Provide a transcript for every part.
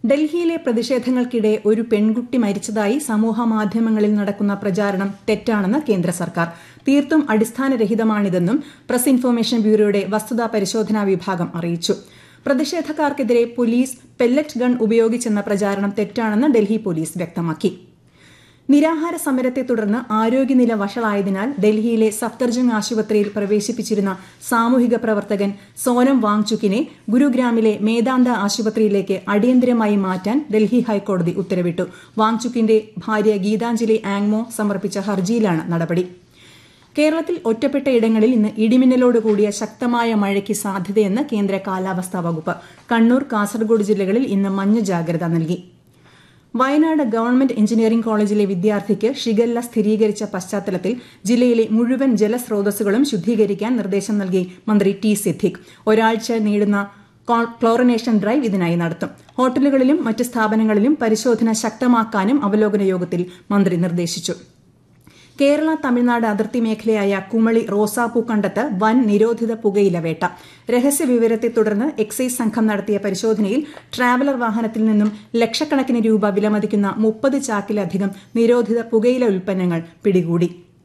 ഡൽഹിയിലെ പ്രതിഷേധങ്ങൾക്കിടെ ഒരു പെൺകുട്ടി മരിച്ചതായി സമൂഹ മാധ്യമങ്ങളിൽ നടക്കുന്ന പ്രചാരണം തെറ്റാണെന്ന് കേന്ദ്ര സർക്കാർ തീർത്തും അടിസ്ഥാനരഹിതമാണിതെന്നും പ്രസ് ഇൻഫർമേഷൻ ബ്യൂറോയുടെ വസ്തുതാ പരിശോധനാ വിഭാഗം അറിയിച്ചു പ്രതിഷേധക്കാർക്കെതിരെ പോലീസ് പെല്ലറ്റ് ഗൺ ഉപയോഗിച്ചെന്ന പ്രചാരണം തെറ്റാണെന്ന് ഡൽഹി പോലീസ് വ്യക്തമാക്കി നിരാഹാര സമരത്തെ തുടർന്ന് ആരോഗ്യനില വഷളായതിനാൽ ഡൽഹിയിലെ സഫ്ദർജംഗ് ആശുപത്രിയിൽ പ്രവേശിപ്പിച്ചിരുന്ന സാമൂഹിക പ്രവർത്തകൻ സോനം വാങ്ചുക്കിനെ ഗുരുഗ്രാമിലെ മേദാന്ത ആശുപത്രിയിലേക്ക് അടിയന്തരമായി മാറ്റാൻ ഡൽഹി ഹൈക്കോടതി ഉത്തരവിട്ടു വാങ്ചുക്കിന്റെ ഭാര്യ ഗീതാഞ്ജലി ആങ്മോ സമർപ്പിച്ച ഹർജിയിലാണ് നടപടി കേരളത്തിൽ ഒറ്റപ്പെട്ട ഇടങ്ങളിൽ ഇന്ന് ഇടിമിന്നലോട് കൂടിയ ശക്തമായ മഴയ്ക്ക് സാധ്യതയെന്ന് കേന്ദ്ര കാലാവസ്ഥാ വകുപ്പ് കണ്ണൂർ കാസർഗോഡ് ജില്ലകളിൽ ഇന്ന് മഞ്ഞ ജാഗ്രത നൽകി വയനാട് ഗവൺമെന്റ് എഞ്ചിനീയറിംഗ് കോളേജിലെ വിദ്യാർത്ഥിക്ക് ഷിഗല്ല സ്ഥിരീകരിച്ച പശ്ചാത്തലത്തിൽ ജില്ലയിലെ മുഴുവൻ ജലസ്രോതസ്സുകളും ശുദ്ധീകരിക്കാൻ നിർദ്ദേശം നൽകി മന്ത്രി ടി സിദ്ദിഖ് ഒരാഴ്ച നീളുന്ന ക്ലോറിനേഷൻ ഡ്രൈവ് ഇതിനായി നടത്തും ഹോട്ടലുകളിലും മറ്റ് സ്ഥാപനങ്ങളിലും പരിശോധന ശക്തമാക്കാനും അവലോകന യോഗത്തിൽ മന്ത്രി നിർദ്ദേശിച്ചു കേരള തമിഴ്നാട് അതിർത്തി മേഖലയായ കുമളി റോസാപ്പൂക്കണ്ടത്ത് വൻ നിരോധിത പുകയില വേട്ട രഹസ്യ വിവരത്തെ തുടർന്ന് എക്സൈസ് സംഘം നടത്തിയ പരിശോധനയിൽ ട്രാവലർ വാഹനത്തിൽ നിന്നും ലക്ഷക്കണക്കിന് രൂപ വിലമതിക്കുന്ന മുപ്പത് ചാക്കിലധികം നിരോധിത പുകയില ഉൽപ്പന്നങ്ങൾ പിടികൂടി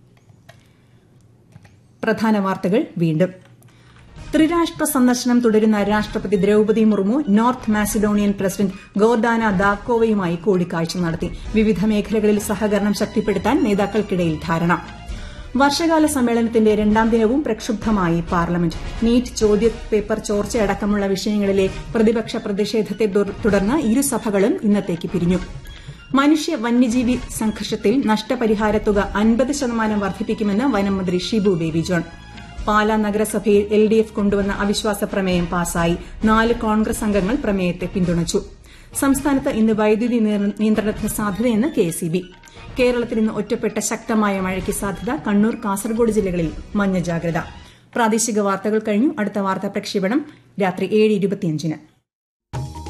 പ്രധാന വാർത്തകൾ വീണ്ടും ത്രിരാഷ്ട്ര സന്ദർശനം തുടരുന്ന രാഷ്ട്രപതി Droupadi Murmu north Macedonian president Gordana ദാക്കോവയുമായി കൂടിക്കാഴ്ച നടത്തി വിവിധ മേഖലകളിൽ സഹകരണം ശക്തിപ്പെടുത്താൻ നേതാക്കൾക്കിടയിൽ ധാരണ വർഷകാല സമ്മേളനത്തിന്റെ രണ്ടാം ദിനവും പ്രക്ഷുബ്ധമായി പാർലമെന്റ് നീറ്റ് ചോദ്യപേപ്പർ ചോർച്ചയടക്കമുള്ള വിഷയങ്ങളിലെ പ്രതിപക്ഷ പ്രതിഷേധത്തെ തുടർന്ന് ഇരുസഭകളും ഇന്നത്തേക്ക് പിരിഞ്ഞു മനുഷ്യ വന്യജീവി സംഘർഷത്തിൽ നഷ്ടപരിഹാരത്തുക അൻപത് ശതമാനം വർദ്ധിപ്പിക്കുമെന്ന് വനംമന്ത്രി ഷിബു ബേബി ജോൺ പാലാ നഗരസഭയിൽ എൽ ഡി എഫ് കൊണ്ടുവന്ന അവിശ്വാസ പ്രമേയം പാസായി നാല് കോൺഗ്രസ് അംഗങ്ങൾ പ്രമേയത്തെ പിന്തുണച്ചു സംസ്ഥാനത്ത് ഇന്ന് വൈദ്യുതി നിയന്ത്രണത്തിന് സാധ്യതയെന്ന് കെ എസ് ബി കേരളത്തിൽ ഇന്ന് ഒറ്റപ്പെട്ട ശക്തമായ മഴയ്ക്ക് സാധ്യത കണ്ണൂർ കാസർഗോഡ് ജില്ലകളിൽ മഞ്ഞ ജാഗ്രത പ്രാദേശിക വാർത്തകൾ കഴിഞ്ഞു അടുത്ത വാർത്താ പ്രക്ഷേപണം രാത്രി ഏഴ് ഇരുപത്തിയഞ്ചിന്